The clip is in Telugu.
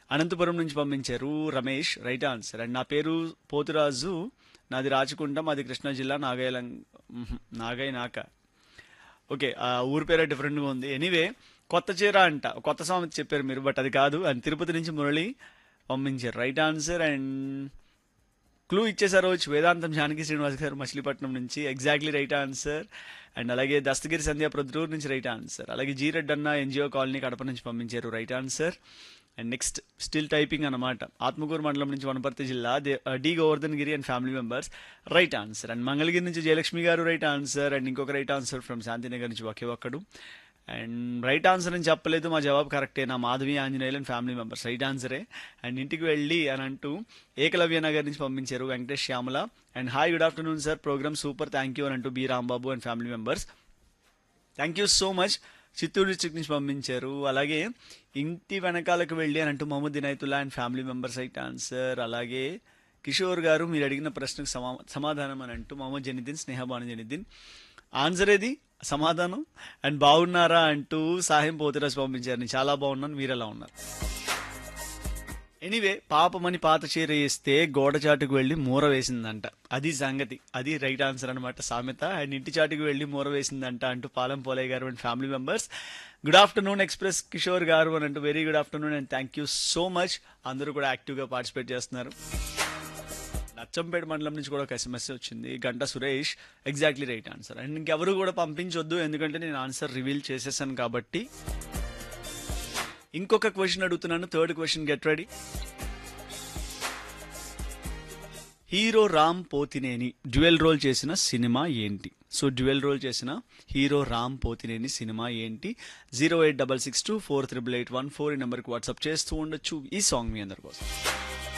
అనంతపురం నుంచి పంపించారు రమేష్ రైట్ ఆన్సర్ అండ్ నా పేరు పోతురాజు నాది రాచకుండం అది కృష్ణా జిల్లా నాగయ్య నాగయ్య నాక ఓకే ఆ ఊరి పేరే డిఫరెంట్గా ఉంది ఎనీవే కొత్త చీర అంట కొత్త సామెత చెప్పారు మీరు బట్ అది కాదు అండ్ తిరుపతి నుంచి మురళి పంపించారు రైట్ ఆన్సర్ అండ్ క్లూ ఇచ్చేసారు వచ్చి వేదాంతం జానకి శ్రీనివాస్ గారు మచిలీపట్నం నుంచి ఎగ్జాక్ట్లీ రైట్ ఆన్సర్ అండ్ అలాగే దస్తగిరి సంధ్య ప్రొద్దుటూరు నుంచి రైట్ ఆన్సర్ అలాగే జీ రెడ్ అన్న ఎన్జిఓ కాలనీ కడప నుంచి పంపించారు right answer and next still typing అన్నమాట ఆత్మకూరు మండలం నుంచి వనపర్తి జిల్లా దే- ఆ, D Govardhan Giri and family members right answer and Mangalagiri నుంచి Jayalakshmi garu right answer and ఇంకొక రైట్ ఆన్సర్ ఫ్రమ్ శాంతినగర్ నుంచి ఒకే ఒక్కడు అండ్ రైట్ ఆన్సర్ అని చెప్పలేదు మా జవాబు కరెక్టే నా Madhavi Anjaneyulu and family members right ఆన్సరే అండ్ ఇంటికి వెళ్ళి అని అంటూ ఏకలవ్య నగర్ నుంచి పంపించారు Venkatesh Shyamala and hi good afternoon sir program super thank you అని అంటూ B Rambabu and family members thank you so much Chittoor district నుంచి పంపించారు అలాగే ఇంటి వెనకాలకు వెళ్ళి అని అంటూ Mohammed Dinaitulla and family members right answer అలాగే కిషోర్ గారు మీరు అడిగిన ప్రశ్నకు సమా సమాధానం అని అంటూ మహమ్మద్ జనిద్దీన్ స్నేహబాను జనిద్దీన్ ఆన్సర్ ఏది సమాధానం అండ్ బాగున్నారా అంటూ సాయం పోతురాజు పంపించారు నేను చాలా బాగున్నాను మీరు ఎలా ఉన్నారు ఎనీవే పాపమని పాత చీర వేస్తే గోడ చాటుకు వెళ్ళి మూర వేసిందంట అది సంగతి అది రైట్ ఆన్సర్ అనమాట సామెత అండ్ ఇంటి చాటుకు వెళ్ళి మూర వేసిందంట అంటూ Palem Polaiah garu and family members good afternoon express Kishore garu అని అంటూ very good afternoon and thank you so much అందరూ కూడా యాక్టివ్గా పార్టిసిపేట్ చేస్తున్నారు నచ్చంపేట మండలం నుంచి కూడా ఒక ఎస్ఎంఎస్ వచ్చింది గంట Suresh exactly right answer and ఇంకెవరు కూడా పంపించొద్దు ఎందుకంటే నేను ఆన్సర్ రివీల్ చేసేసాను కాబట్టి ఇంకొక క్వశ్చన్ అడుగుతున్నాను third question get ready hero Ram Pothineni dual role చేసిన సినిమా ఏంటి సో డ్యువెల్ రోల్ చేసిన హీరో రామ్ పోతినేని సినిమా ఏంటి zero eight double six two four triple eight one four ఈ నెంబర్కి వాట్సాప్ చేస్తూ ఉండొచ్చు ఈ సాంగ్ మీ అందరి కోసం